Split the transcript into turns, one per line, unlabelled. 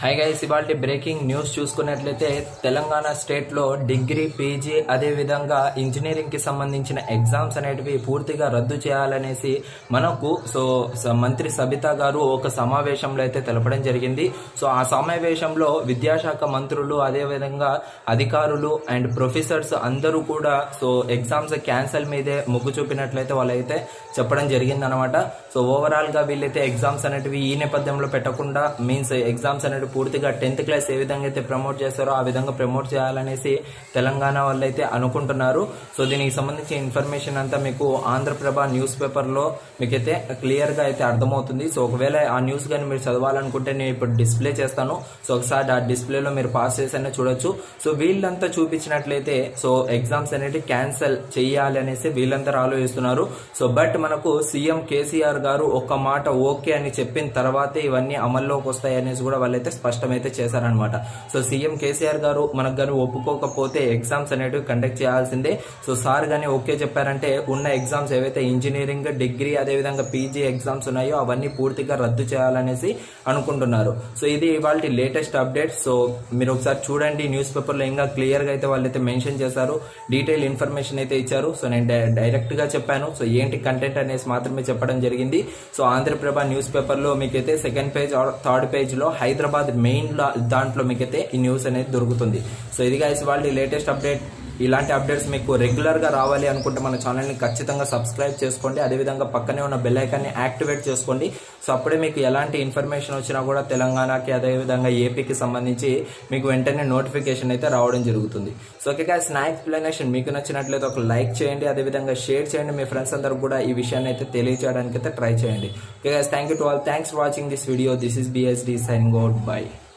high guys ఇవాళ breaking news చూసుకున్నట్లయితే Telangana state లో డిగ్రీ పీజీ అదే విధంగా ఇంజనీరింగ్ కి సంబంధించిన ఎగ్జామ్స్ అనేటివి పూర్తిగా రద్దు చేయాలనేసి మనకు సో స- మంత్రి సబితా గారు ఒక సమావేశంలో అయితే తెలపడం జరిగింది సో ఆ సమావేశంలో విద్యాశాఖ మంత్రులు అదే విధంగా అధికారులు అండ్ ప్రొఫెసర్స్ అందరూ కూడా సో ఎగ్జామ్స్ క్యాన్సల్ మీదే మొగ్గు చూపినట్లయితే వాళ్ళైతే చెప్పడం జరిగింది అనమాట సో ఓవరాల్ గా వీళ్ళైతే ఎగ్జామ్స్ అనేటివి ఈ నేపథ్యంలో పెట్టకుండా మీన్స్ ఎగ్జామ్స్ అనేవి పూర్తిగా టెన్త్ క్లాస్ ఏ విధంగా అయితే ప్రమోట్ చేస్తారో ఆ విధంగా ప్రమోట్ చేయాలనేసి తెలంగాణ వాళ్ళు అయితే అనుకుంటున్నారు సో దీనికి సంబంధించిన ఇన్ఫర్మేషన్ అంతా మీకు ఆంధ్రప్రభ న్యూస్ పేపర్ లో మీకైతే క్లియర్ గా అయితే అర్థమవుతుంది సో ఒకవేళ ఆ న్యూస్ కానీ మీరు చదవాలనుకుంటే నేను ఇప్పుడు డిస్ప్లే చేస్తాను సో ఒకసారి ఆ డిస్ప్లేలో మీరు పాస్ చేసైనా చూడొచ్చు సో వీళ్ళంతా చూపించినట్లయితే సో ఎగ్జామ్స్ అనేవి క్యాన్సిల్ చేయాలి అనేసి వీళ్ళందరూ ఆలోచిస్తున్నారు సో బట్ మనకు సీఎం కేసీఆర్ గారు ఒక్క మాట ఓకే అని చెప్పిన తర్వాతే ఇవన్నీ అమల్లోకి వస్తాయి అనేసి కూడా వాళ్ళైతే స్పష్టమైతే చేశారనమాట సో సీఎం కేసీఆర్ గారు మనకు గారు ఒప్పుకోకపోతే ఎగ్జామ్స్ అనేటివి కండక్ట్ చేయాల్సిందే సో సార్ గానీ ఓకే చెప్పారంటే ఉన్న ఎగ్జామ్స్ ఏవైతే ఇంజనీరింగ్ డిగ్రీ అదే విధంగా పీజీ ఎగ్జామ్స్ ఉన్నాయో అవన్నీ పూర్తిగా రద్దు చేయాలనేసి అనుకుంటున్నారు సో ఇది ఇవాళ లేటెస్ట్ అప్డేట్ సో మీరు ఒకసారి చూడండి న్యూస్ పేపర్ లో ఇంకా క్లియర్ గా అయితే వాళ్ళైతే మెన్షన్ చేశారు డీటెయిల్ ఇన్ఫర్మేషన్ అయితే ఇచ్చారు సో నేను డై- డైరెక్ట్ గా చెప్పాను సో ఏంటి కంటెంట్ అనేసి మాత్రమే చెప్పడం జరిగింది సో ఆంధ్రప్రభ న్యూస్ పేపర్ లో మీకైతే second page or third page లో హైదరాబాద్ మెయిన్ దాంట్లో మీకైతే ఈ న్యూస్ అనేది దొరుకుతుంది సో ఇది గైస్ వాళ్ళ లేటెస్ట్ అప్డేట్ ఇలాంటి అప్డేట్స్ మీకు రెగ్యులర్ గా రావాలి అనుకుంటే మన ఛానల్ ని ఖచ్చితంగా సబ్స్క్రైబ్ చేసుకోండి అదేవిధంగా పక్కనే ఉన్న బెల్ ఐకాన్ ని యాక్టివేట్ చేసుకోండి సో అప్పుడే మీకు ఎలాంటి ఇన్ఫర్మేషన్ వచ్చినా కూడా తెలంగాణకి అదేవిధంగా ఏపీకి సంబంధించి మీకు వెంటనే నోటిఫికేషన్ అయితే రావడం జరుగుతుంది సో ఓకే గాయస్ నా ఎక్స్ప్లెనేషన్ మీకు నచ్చినట్లయితే ఒక లైక్ చేయండి అదేవిధంగా షేర్ చేయండి మీ ఫ్రెండ్స్ అందరూ కూడా ఈ విషయాన్ని అయితే తెలియజేయడానికి అయితే ట్రై చేయండి okay guys thank you to all thanks for watching this video this is BSD signing out by